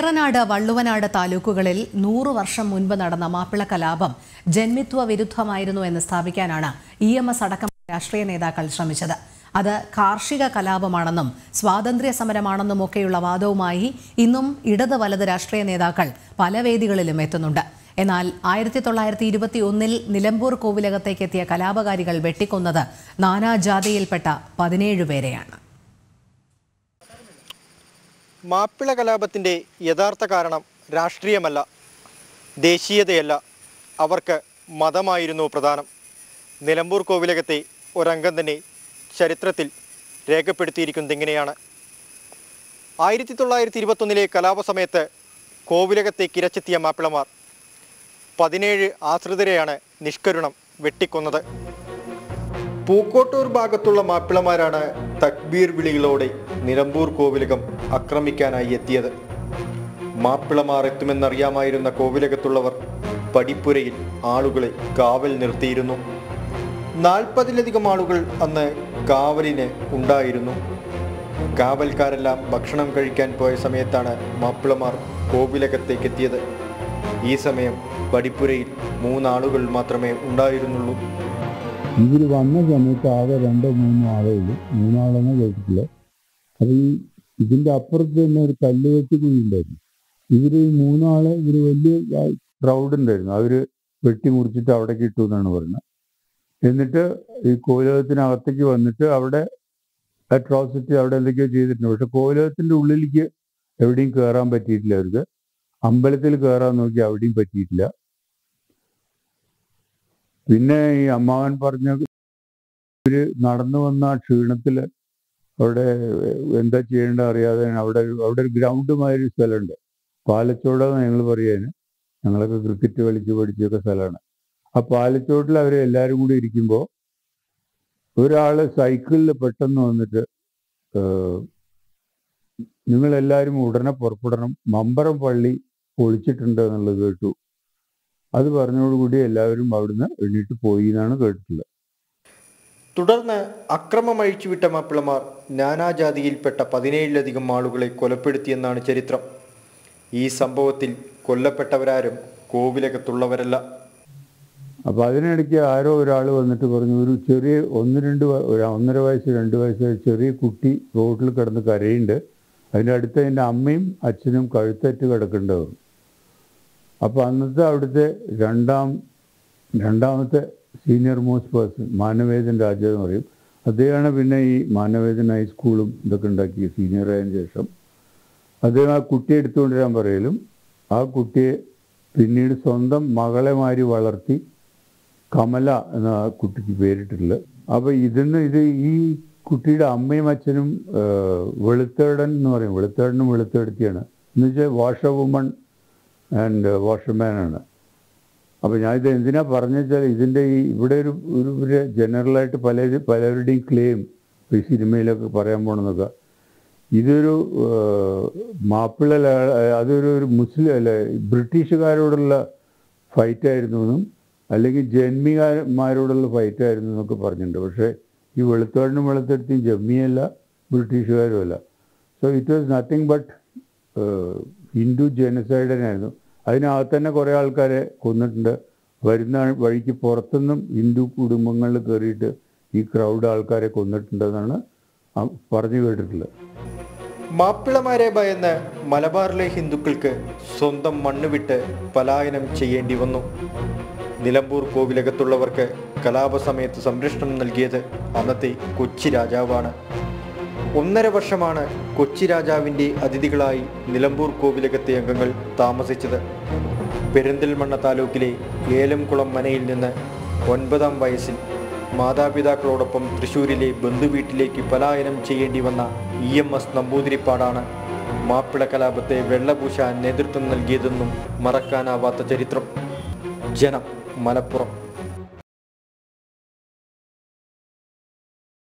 ഏറനാട് വള്ളുവനാട് താലൂക്കുകളിൽ നൂറു വർഷം മുൻപ് നടന്ന മാപ്പിള കലാപം ജന്മിത്വ വിരുദ്ധമായിരുന്നു എന്ന് സ്ഥാപിക്കാനാണ് ഇ എം എസ് അടക്കം രാഷ്ട്രീയ നേതാക്കൾ ശ്രമിച്ചത് അത് കാർഷിക കലാപമാണെന്നും സ്വാതന്ത്ര്യ സമരമാണെന്നും ഒക്കെയുള്ള വാദവുമായി ഇന്നും ഇടത് വലത് രാഷ്ട്രീയ നേതാക്കൾ പല വേദികളിലും എത്തുന്നുണ്ട് എന്നാൽ ആയിരത്തി തൊള്ളായിരത്തി ഇരുപത്തി ഒന്നിൽ നിലമ്പൂർ കോവിലകത്തേക്ക് എത്തിയ കലാപകാരികൾ വെട്ടിക്കൊന്നത് നാനാജാതിയിൽപ്പെട്ട പതിനേഴ് പേരെയാണ് മാപ്പിള കലാപത്തിൻ്റെ യഥാർത്ഥ കാരണം രാഷ്ട്രീയമല്ല ദേശീയതയല്ല അവർക്ക് മതമായിരുന്നു പ്രധാനം നിലമ്പൂർ കോവിലകത്തെ ഒരംഗം തന്നെ ചരിത്രത്തിൽ രേഖപ്പെടുത്തിയിരിക്കുന്നത് ഇങ്ങനെയാണ് ആയിരത്തി തൊള്ളായിരത്തി ഇരുപത്തൊന്നിലെ കലാപ സമയത്ത് കോവിലകത്തെ കിരച്ചെത്തിയ മാപ്പിളമാർ പതിനേഴ് ആശ്രിതരെയാണ് നിഷ്കരുണം വെട്ടിക്കൊന്നത് പൂക്കോട്ടൂർ ഭാഗത്തുള്ള മാപ്പിളമാരാണ് തക്ബീർ വിളികളോടെ നിലമ്പൂർ കോവിലകം ആക്രമിക്കാനായി എത്തിയത് മാപ്പിളമാർ എത്തുമെന്നറിയാമായിരുന്ന കോവിലകത്തുള്ളവർ പടിപ്പുരയിൽ ആളുകളെ കാവൽ നിർത്തിയിരുന്നു നാൽപ്പതിലധികം ആളുകൾ അന്ന് കാവലിന് ഉണ്ടായിരുന്നു കാവൽക്കാരെല്ലാം ഭക്ഷണം കഴിക്കാൻ പോയ സമയത്താണ് മാപ്പിളമാർ കോവിലകത്തേക്ക് എത്തിയത് ഈ സമയം പടിപ്പുരയിൽ മൂന്നാളുകൾ മാത്രമേ ഉണ്ടായിരുന്നുള്ളൂ ഇവർ വന്ന സമയത്ത് ആകെ രണ്ടോ മൂന്നോ ആളേ ഉള്ളൂ മൂന്നാളെന്ന് കേട്ടിട്ടില്ല അപ്പൊ ഈ ഇതിന്റെ അപ്പുറത്ത് തന്നെ ഒരു കല്ലുകെട്ടി കുഴി ഉണ്ടായിരുന്നു ഇവര് ഈ മൂന്നാള് ഇവര് വലിയ ക്രൗഡ് ഉണ്ടായിരുന്നു അവര് വെട്ടി മുറിച്ചിട്ട് അവിടേക്ക് ഇട്ടു എന്നാണ് പറയുന്നത് എന്നിട്ട് ഈ കോവിലകത്തിനകത്തേക്ക് വന്നിട്ട് അവിടെ അട്രോസിറ്റി അവിടെ എന്തൊക്കെയോ ചെയ്തിട്ടുണ്ട് പക്ഷെ കോവിലകത്തിന്റെ ഉള്ളിലേക്ക് എവിടെയും കയറാൻ പറ്റിയിട്ടില്ല അവർക്ക് അമ്പലത്തിൽ കയറാൻ നോക്കി അവിടെയും പറ്റിയിട്ടില്ല പിന്നെ ഈ അമ്മാവൻ പറഞ്ഞ ഇവര് നടന്നു വന്ന ആ ക്ഷീണത്തില് അവിടെ എന്താ ചെയ്യേണ്ട അറിയാതെ അവിടെ ഒരു- അവിടെ ഒരു ഗ്രൗണ്ട് മാതിരി സ്ഥലമുണ്ട് പാലച്ചോടാന്ന് ഞങ്ങൾ പറയാന് ഞങ്ങളൊക്കെ ക്രിക്കറ്റ് കളിച്ച് പഠിച്ചൊക്കെ സ്ഥലമാണ് ആ പാലച്ചോട്ടിൽ അവർ എല്ലാവരും കൂടി ഇരിക്കുമ്പോൾ ഒരാള് സൈക്കിളിൽ പെട്ടെന്ന് വന്നിട്ട് നിങ്ങൾ എല്ലാവരും ഉടനെ പുറപ്പെടണം മമ്പറം പള്ളി പൊളിച്ചിട്ടുണ്ട് എന്നുള്ളത് കേട്ടു അത് പറഞ്ഞതോടുകൂടി എല്ലാവരും അവിടുന്ന് എണ്ണീട്ട് പോയി എന്നാണ് കേട്ടിട്ടുള്ളത് തുടർന്ന് അക്രമം അഴിച്ചുവിട്ട മാപ്പിളമാർ നാനാജാതിയിൽപ്പെട്ട പതിനേഴിലധികം ആളുകളെ കൊലപ്പെടുത്തിയെന്നാണ് ചരിത്രം ഈ സംഭവത്തിൽ കൊല്ലപ്പെട്ടവരാരും കോവിലകത്തുള്ളവരല്ല അപ്പൊ അതിനിടയ്ക്ക് ആരോ ഒരാൾ വന്നിട്ട് പറഞ്ഞു ഒരു ചെറിയ ഒന്ന് രണ്ട് വ- ഒരു ഒന്നര വയസ്സ് രണ്ട് വയസ്സ് ചെറിയ കുട്ടി റോഡിൽ കിടന്ന് കരയുണ്ട് അതിൻ്റെ അടുത്ത് അതിൻ്റെ അമ്മയും അച്ഛനും കഴുത്തറ്റ് കിടക്കേണ്ടത് അപ്പൊ അന്നത്തെ അവിടുത്തെ രണ്ടാം രണ്ടാമത്തെ senior most person Manavedan Raja എന്ന് പറയും അദ്ദേഹമാണ് പിന്നെ ഈ മാനവേദൻ ഹൈസ്കൂളും ഇതൊക്കെ ഉണ്ടാക്കിയ സീനിയർ ആയതിനു ശേഷം അദ്ദേഹം ആ കുട്ടിയെ എടുത്തുകൊണ്ടുവരാൻ പറയലും ആ കുട്ടിയെ പിന്നീട് സ്വന്തം മകളെ മാതിരി വളർത്തി കമല എന്ന ആ കുട്ടിക്ക് പേരിട്ടിട്ടുള്ളത് അപ്പൊ ഇതിന്ന് ഇത് ഈ കുട്ടിയുടെ അമ്മയും അച്ഛനും ആ, വെളുത്തേടൻ എന്ന് പറയും വെളുത്തേടനും വെളുത്തെടുത്തിയാണ് എന്ന് വെച്ചാൽ വാഷ വുമൺ ആൻഡ് വാഷർമാൻ ആണ് അപ്പൊ ഞാൻ ഇത് എന്തിനാ പറഞ്ഞു വെച്ചാൽ ഇതിന്റെ ഈ ഇവിടെ ഒരു ഒരു ഒരു ജനറലായിട്ട് പല പലരുടെയും ക്ലെയിം ഈ സിനിമയിലൊക്കെ പറയാൻ പോണെന്നൊക്കെ ഇതൊരു ആ, മാപ്പിള ല- അതൊരു ഒരു മുസ്ലിം അല്ല ബ്രിട്ടീഷുകാരോടുള്ള ഫൈറ്റ് ആയിരുന്നു എന്നും അല്ലെങ്കിൽ ജന്മിമാരോടുള്ള ഫൈറ്റ് ആയിരുന്നു എന്നൊക്കെ പറഞ്ഞിട്ടുണ്ട് പക്ഷേ ഈ വെളുത്തോടിനും വെളുത്തെടുത്തും ജമ്മിയല്ല ബ്രിട്ടീഷുകാരും അല്ല so it was nothing but Hindu genocide തന്നെയായിരുന്നു അതിനകത്ത് തന്നെ കുറേ ആൾക്കാരെ കൊന്നിട്ടുണ്ട് വരുന്ന വഴിക്ക് പുറത്തുനിന്നും ഹിന്ദു കുടുംബങ്ങളിൽ കയറിയിട്ട് ഈ ക്രൗഡ് ആൾക്കാരെ കൊന്നിട്ടുണ്ടെന്നാണ് ആ പറഞ്ഞു കേട്ടിട്ടുള്ളത് മാപ്പിളമാരെ ഭയന്ന് മലബാറിലെ ഹിന്ദുക്കൾക്ക് സ്വന്തം മണ്ണ് വിട്ട് പലായനം ചെയ്യേണ്ടി വന്നു നിലമ്പൂർ കോവിലകത്തുള്ളവർക്ക് കലാപസമയത്ത് സംരക്ഷണം നൽകിയത് അന്നത്തെ കൊച്ചി രാജാവാണ് ഒന്നര വർഷമാണ് കൊച്ചി രാജാവിൻ്റെ അതിഥികളായി നിലമ്പൂർ കോവിലകത്തെ അംഗങ്ങൾ താമസിച്ചത് പെരിന്തൽമണ്ണ താലൂക്കിലെ ഏലംകുളം മനയിൽ നിന്ന് ഒൻപതാം വയസ്സിൽ മാതാപിതാക്കളോടൊപ്പം തൃശൂരിലെ ബന്ധുവീട്ടിലേക്ക് പലായനം ചെയ്യേണ്ടി വന്ന ഇ എം എസ് നമ്പൂതിരിപ്പാടാണ് മാപ്പിള കലാപത്തെ വെള്ളപൂശാൻ നേതൃത്വം നൽകിയതെന്നും മറക്കാനാവാത്ത ചരിത്രം ജനം മലപ്പുറം